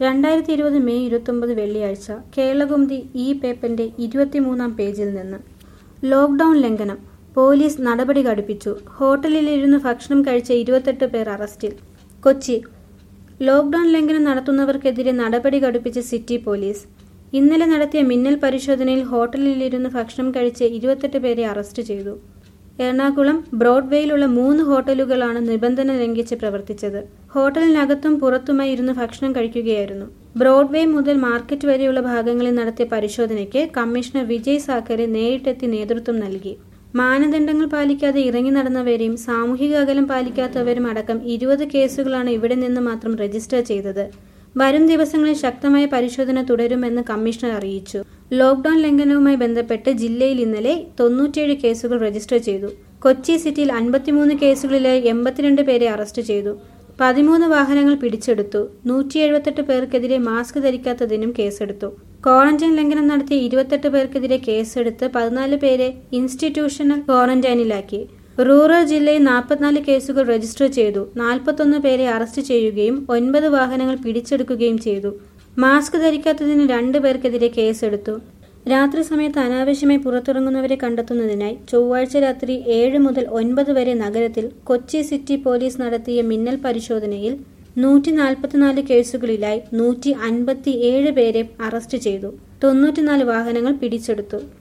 രണ്ടായിരത്തി ഇരുപത് മെയ് ഇരുപത്തൊമ്പത് വെള്ളിയാഴ്ച കേരളകൗമുദി ഈ പേപ്പറിന്റെ ഇരുപത്തിമൂന്നാം പേജിൽ നിന്ന് ലോക്ഡൌൺ ലംഘനം പോലീസ് നടപടി കടുപ്പിച്ചു ഹോട്ടലിലിരുന്ന് ഭക്ഷണം കഴിച്ച ഇരുപത്തെട്ട് പേർ അറസ്റ്റിൽ കൊച്ചി ലോക്ഡൌൺ ലംഘനം നടത്തുന്നവർക്കെതിരെ നടപടി കടുപ്പിച്ച് സിറ്റി പോലീസ് ഇന്നലെ നടത്തിയ മിന്നൽ പരിശോധനയിൽ ഹോട്ടലിലിരുന്ന് ഭക്ഷണം കഴിച്ച് ഇരുപത്തെട്ട് പേരെ അറസ്റ്റ് ചെയ്തു എറണാകുളം ബ്രോഡ്വേയിലുള്ള മൂന്ന് ഹോട്ടലുകളാണ് നിബന്ധന ലംഘിച്ച് പ്രവർത്തിച്ചത് ഹോട്ടലിനകത്തും പുറത്തുമായി ഇരുന്ന് ഭക്ഷണം കഴിക്കുകയായിരുന്നു ബ്രോഡ്വേ മുതൽ മാർക്കറ്റ് വരെയുള്ള ഭാഗങ്ങളിൽ നടത്തിയ പരിശോധനയ്ക്ക് കമ്മീഷണർ വിജയ് സാക്കറെ നേരിട്ടെത്തി നേതൃത്വം നൽകി മാനദണ്ഡങ്ങൾ പാലിക്കാതെ ഇറങ്ങി നടന്നവരെയും സാമൂഹിക അകലം പാലിക്കാത്തവരും അടക്കം ഇരുപത് കേസുകളാണ് ഇവിടെ നിന്ന് മാത്രം രജിസ്റ്റർ ചെയ്തത് വരും ദിവസങ്ങളിൽ ശക്തമായ പരിശോധന തുടരുമെന്ന് കമ്മീഷണർ അറിയിച്ചു ലോക്ഡൌൺ ലംഘനവുമായി ബന്ധപ്പെട്ട് ജില്ലയിൽ ഇന്നലെ തൊണ്ണൂറ്റിയേഴ് കേസുകൾ രജിസ്റ്റർ ചെയ്തു കൊച്ചി സിറ്റിയിൽ അൻപത്തിമൂന്ന് കേസുകളിലായി എൺപത്തിരണ്ട് പേരെ അറസ്റ്റ് ചെയ്തു പതിമൂന്ന് വാഹനങ്ങൾ പിടിച്ചെടുത്തു നൂറ്റി എഴുപത്തെട്ട് പേർക്കെതിരെ മാസ്ക് ധരിക്കാത്തതിനും കേസെടുത്തു ക്വാറന്റൈൻ ലംഘനം നടത്തിയ ഇരുപത്തെട്ട് പേർക്കെതിരെ കേസെടുത്ത് പതിനാല് പേരെ ഇൻസ്റ്റിറ്റ്യൂഷണൽ ക്വാറന്റൈനിലാക്കി റൂറൽ ജില്ലയിൽ നാൽപ്പത്തിനാല് കേസുകൾ രജിസ്റ്റർ ചെയ്തു നാൽപ്പത്തൊന്ന് പേരെ അറസ്റ്റ് ചെയ്യുകയും ഒൻപത് വാഹനങ്ങൾ പിടിച്ചെടുക്കുകയും ചെയ്തു മാസ്ക് ധരിക്കാത്തതിന് രണ്ടു പേർക്കെതിരെ കേസെടുത്തു രാത്രി സമയത്ത് അനാവശ്യമായി പുറത്തിറങ്ങുന്നവരെ കണ്ടെത്തുന്നതിനായി ചൊവ്വാഴ്ച രാത്രി ഏഴ് മുതൽ ഒൻപത് വരെ നഗരത്തിൽ കൊച്ചി സിറ്റി പോലീസ് നടത്തിയ മിന്നൽ പരിശോധനയിൽ നൂറ്റി നാൽപ്പത്തിനാല് കേസുകളിലായി നൂറ്റി അൻപത്തി ഏഴ് പേരെ അറസ്റ്റ് ചെയ്തു തൊണ്ണൂറ്റിനാല് വാഹനങ്ങൾ പിടിച്ചെടുത്തു